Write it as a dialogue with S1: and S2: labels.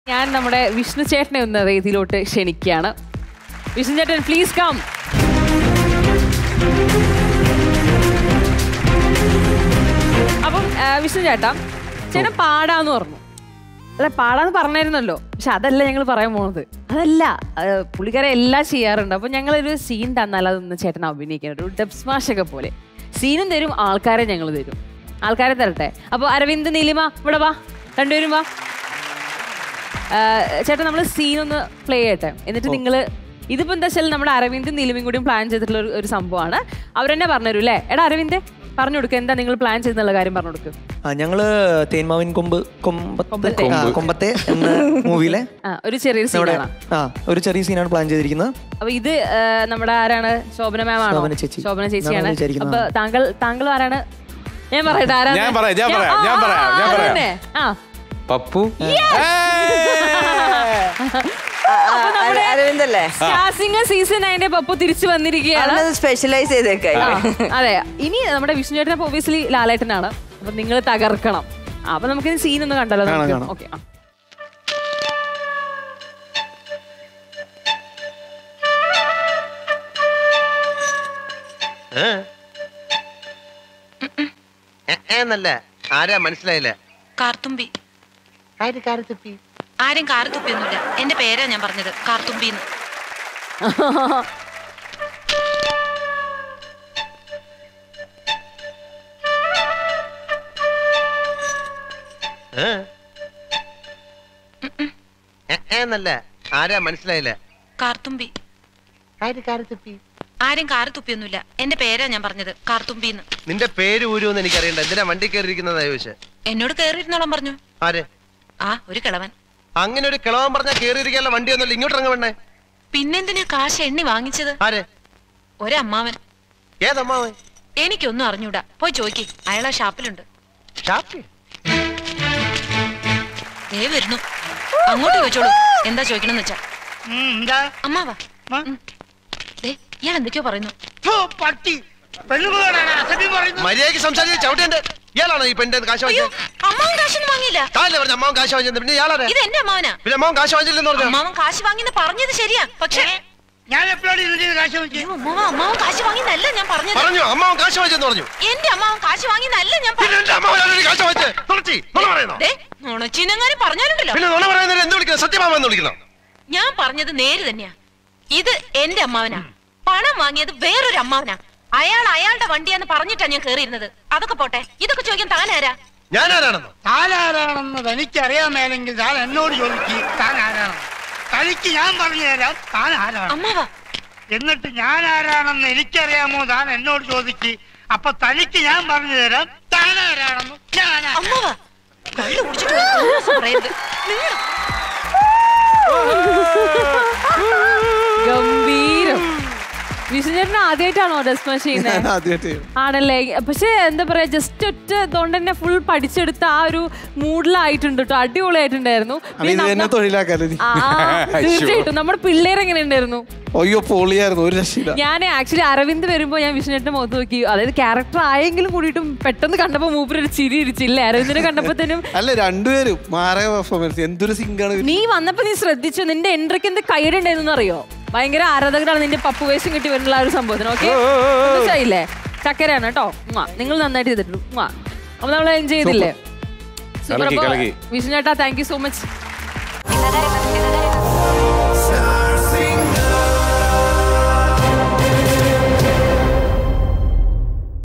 S1: ഞാൻ നമ്മുടെ വിഷ്ണു ചേട്ടനെ ഒന്ന് വേദിയിലോട്ട് ക്ഷണിക്കുകയാണ് വിഷ്ണു ചേട്ടൻ പ്ലീസ് കം അപ്പം ആ, വിഷ്ണു ചേട്ടാ ചേട്ടൻ പാടാന്ന് പറഞ്ഞു അല്ല പാടാന്ന് പറഞ്ഞായിരുന്നല്ലോ പക്ഷെ അതല്ല ഞങ്ങൾ പറയാൻ പോണത് അതല്ല ആ, പുള്ളിക്കാരെ എല്ലാം ചെയ്യാറുണ്ട് അപ്പൊ ഞങ്ങൾ ഒരു സീൻ തന്നാൽ അതൊന്ന് ചേട്ടൻ അഭിനയിക്കാൻ ഒരു ഡബ് സ്മാഷ് ഒക്കെ പോലെ സീനും തരും ആൾക്കാരെ ഞങ്ങൾ തരും ആൾക്കാരെ തരട്ടെ അപ്പൊ അരവിന്ദ് നീലിമ ഇവിടെ വാ രണ്ടുപേരും വാ ആ, ചേട്ടാ നമ്മൾ സീൻ ഒന്ന് പ്ലേ ചെയ്യട്ടെ എന്നിട്ട് നിങ്ങൾ ഇതിപ്പോ എന്താ വെച്ചാൽ നമ്മുടെ അരവിന്ദും നീലിമയും കൂടിയും പ്ലാൻ ചെയ്തിട്ടുള്ള ഒരു- ഒരു സംഭവമാണ് അവരെന്നെ പറഞ്ഞുതരും അല്ലേ എടാ അരവിന്ദ് പറഞ്ഞു കൊടുക്കുക എന്താ നിങ്ങൾ പ്ലാൻ ചെയ്തെന്നുള്ള കാര്യം പറഞ്ഞു കൊടുക്കും
S2: ആ ഞങ്ങള് തേന്മാവിൻ കൊമ്പ് കൊമ്പത്തെ
S1: കൊമ്പത്തെ.
S2: ആ, കൊമ്പത്തെ എന്ന മൂവിയിലെ
S1: ആ ഒരു ചെറിയൊരു
S2: നമ്മുടെ
S1: സീനാണ്
S2: ആ ഒരു ചെറിയ സീനാണ് പ്ലാൻ ചെയ്തിരിക്കുന്നത്
S1: അപ്പൊ ഇത് ആ, നമ്മുടെ ആരാണ് ശോഭന മാം ആണോ
S2: ശോഭന ചേച്ചി.
S1: ശോഭന ചേച്ചിയാണ്
S2: ഞാനാണ് വിചാരിക്കുന്നത്.
S1: അപ്പൊ താങ്കൾ താങ്കൾ ആരാണ് ഞാൻ പറയട്ടെ ആരാണ്
S3: ഞാൻ പറയാം, ഞാൻ പറയാം,
S1: ആ,
S3: ഞാൻ
S1: ആ,
S3: പറയാം,
S1: ആ,
S3: ഞാൻ
S1: അത്
S3: പറയാം.
S1: തന്നെ. ആ
S3: പപ്പു
S4: അരവിന്ദല്ലേ
S1: സ്റ്റാസിംഗ് സീസൺ അതിന്റെ പപ്പു തിരിച്ചു വന്നിരിക്കുകയാണ്
S4: അവനത് സ്പെഷ്യലൈസ് ചെയ്തേക്കായി
S1: ആ, അതെ ഇനി നമ്മുടെ വിഷ്ണു ചേട്ടൻ ഒബിയസ്ലി ലാലേട്ടനാണ് അപ്പൊ നിങ്ങൾ തകർക്കണം ആ, അപ്പൊ നമുക്ക് സീൻ ഒന്ന് കണ്ടല്ലോ
S2: കാണാം, കാണാം.
S1: ഓക്കെ
S5: എന്നല്ല ആരാ മനസ്സിലായില്ല
S6: കാർത്തുമ്പി
S5: ആര് കാരത്തുപ്പി
S6: ആരും കാറ് തുപ്പിയൊന്നുമില്ല എന്റെ പേരാ ഞാൻ പറഞ്ഞത് കാർത്തുമ്പിന്ന്
S5: എന്നല്ല ആരാ മനസ്സിലായില്ല
S6: കാർത്തുമ്പി
S5: ആര് കാരത്തുപ്പി
S6: ആരും കാറ് തുപ്പിയൊന്നുമില്ല എന്റെ പേരാ ഞാൻ പറഞ്ഞത് കാർത്തുമ്പിന്ന്
S5: നിന്റെ പേര് ഊരുമെന്ന് എനിക്കറിയണ്ട എന്തിനാ വണ്ടി കയറിയിരിക്കുന്നതാ ചോദിച്ചെ
S6: എന്നോട് കേറിയിരുന്നോളം പറഞ്ഞു
S5: ആര്
S6: ആ ഒരു കിളവൻ
S5: അങ്ങനെ ഒരു കിളവൻ പറഞ്ഞാൽ കയറിയിരിക്കാനുള്ള വണ്ടി ഒന്നുമില്ല ഇങ്ങോട്ട് ഇറങ്ങ വേണ്ടേ
S6: പിന്നെന്തിനാ കാശ് എണ്ണി വാങ്ങിച്ചത്
S5: ആര്
S6: ഒരമ്മാവൻ
S5: ഏതമ്മാവൻ
S6: എനിക്കൊന്നും അറിഞ്ഞൂടാ പോയി ചോയ്ക്ക് അയാളാ ഷാപ്പിലുണ്ട്
S5: ഷാപ്പി
S6: ദേ വരുന്നു അങ്ങോട്ട് ചോദിച്ചോളൂ എന്താ ചോദിക്കണമെന്ന് വെച്ചാ
S7: എന്താ
S6: അമ്മാവാ ഉം. ദേ ഇയാൾ എന്തൊക്കെയോ പറയുന്നു
S7: ഫു, പട്ടി പെണ്ണുപോലാണ് അസഭ്യം പറയുന്നു
S5: മര്യാദയ്ക്ക് സംസാരിച്ച ചവിട്ടേണ്ട ഇയാളാണോ ഈ പെണ്ണിന്റെ കാശ്
S6: അയ്യോ
S5: വാങ്ങിച്ചത്
S6: അമ്മാവൻ കാശൊന്നും വാങ്ങിയില്ല
S5: താല്ലേ പറഞ്ഞ അമ്മാവൻ കാശ് വാങ്ങിച്ചത് പിന്നെ ഇയാളാരാ
S6: ഇത് എന്റെ അമ്മാവനാ
S5: പിന്നെ അമ്മാവൻ കാശ് വാങ്ങിച്ചില്ലെന്ന് പറഞ്ഞു
S6: അമ്മാവൻ കാശ് വാങ്ങിന്ന് പറഞ്ഞത് ശരിയാ പക്ഷേ
S7: ഞാൻ എപ്പോഴാണ് ഇതിന്റെ കാശ് വെച്ച്
S6: അയ്യോ, അമ്മാവൻ അമ്മാവൻ കാശ് വാങ്ങിന്നല്ല ഞാൻ പറഞ്ഞത്
S5: പറഞ്ഞു അമ്മാവൻ കാശ് വാങ്ങിച്ചെന്ന് പറഞ്ഞു
S6: എന്റെ അമ്മാവൻ കാശ് വാങ്ങിന്നല്ല ഞാൻ
S5: പിന്നെ
S6: പറഞ്ഞത്
S5: എന്റെ അമ്മാവൻ കാശ് വാങ്ങിച്ചത് തുളച്ചി നുണ പറയുന്നോ
S6: ദേ നുണച്ചിനെങ്ങാനും പറഞ്ഞാലുണ്ടല്ലോ
S5: പിന്നെ നുണ പറയുന്നതിന് എന്ത് വിളിക്കണം സത്യമാമ എന്ന് വിളിക്കണം
S6: ഞാൻ പറഞ്ഞത് നേര് തന്നെയാ ഇത് എന്റെ അമ്മാവനാ പണം വാങ്ങിയത് വേറൊരു അമ്മാവനാ അയാൾ അയാളുടെ വണ്ടിയാന്ന് പറഞ്ഞിട്ടാ ഞാൻ കേറിയിരുന്നത് അതൊക്കെ പോട്ടെ ഇതൊക്കെ ചോദിക്കാൻ താനാരാ
S5: ഞാൻ ആരാണെന്നോ
S7: താൻ ആരാണെന്ന് തനിക്കറിയാൻ മേലെങ്കിൽ താൻ എന്നോട് ചോദിക്ക് താൻ ആരാണെന്ന് തനിക്ക് ഞാൻ പറഞ്ഞു തരാം താൻ ആരാണ്
S6: അമ്മാവാ
S7: എന്നിട്ട് ഞാൻ ആരാണെന്ന് എനിക്കറിയാമോ താൻ എന്നോട് ചോദിക്ക് അപ്പൊ തനിക്ക് ഞാൻ പറഞ്ഞു തരാം താൻ ആരാണെന്ന് ഞാൻ ആരാ-
S6: അമ്മാവാ കള്ളു കുടിച്ചിട്ട് ഒരു തോന്നിവാസം പറയരുത് നിങ്ങൾ
S1: ഗംഭീരം വിഷ്ണു ചേട്ടൻ ആദ്യമായിട്ടാണോ ഡെസ്മാഷ് ചെയ്യുന്നത്
S2: ആദ്യമായിട്ട്
S1: ആണല്ലേ പക്ഷെ എന്താ പറയാ ജസ്റ്റ് ഒറ്റ ഇതുകൊണ്ട് തന്നെ ഫുൾ പഠിച്ചെടുത്ത ആ ഒരു മൂഡിലായിട്ടുണ്ട് കേട്ടോ അടിപൊളിയായിട്ടുണ്ടായിരുന്നു
S2: അപ്പൊ ഇത് തന്നെ തൊഴിലാക്കാലോ നീ.
S1: ആ, തീർച്ചയായിട്ടും നമ്മുടെ പിള്ളേർ എങ്ങനെ ഉണ്ടായിരുന്നു
S2: അയ്യോ പൊളിയായിരുന്നു ഒരു രക്ഷയില്ല
S1: ഞാൻ ആക്ച്വലി അരവിന്ദ് വരുമ്പോ ഞാൻ വിഷ്ണുവിന്റെ മുഖത്ത് നോക്കി അതായത് ക്യാരക്ടർ ആയെങ്കിലും കൂടിയിട്ടും പെട്ടെന്ന് കണ്ടപ്പോ മൂപ്പര് ഒരു ചിരി ഇരിച്ചില്ല അരവിന്ദിനെ കണ്ടപ്പോഴത്തേനും
S2: അല്ല രണ്ടുപേരും മാറിയ പെർഫോമൻസ് എന്തൊരു സിംഗാണ്
S1: നീ വന്നപ്പോ നീ ശ്രദ്ധിച്ചു നിന്റെ എൻട്രിക്ക് എന്ത് കൈയിടുണ്ടായിരുന്നു അറിയോ ഭയങ്കര ആരാധകരാണ് നിന്റെ പപ്പു വേഷം കിട്ടി വരുന്ന ആ ഒരു സംഭവത്തിന് ഓക്കെ മനസ്സിലായില്ലേ ചക്കരയാണ് കേട്ടോ ഉമ്മാ. നിങ്ങൾ നന്നായിട്ട് ചെയ്തിട്ടുണ്ട് ഉമ്മാ. അപ്പൊ നമ്മൾ എൻജോയ് ചെയ്തില്ലേ സൂപ്പർ
S3: കലക്കി,
S1: അപ്പൊ
S3: കലക്കി.
S1: വിഷ്ണു ചേട്ടാ താങ്ക് യു സോ മച്ച്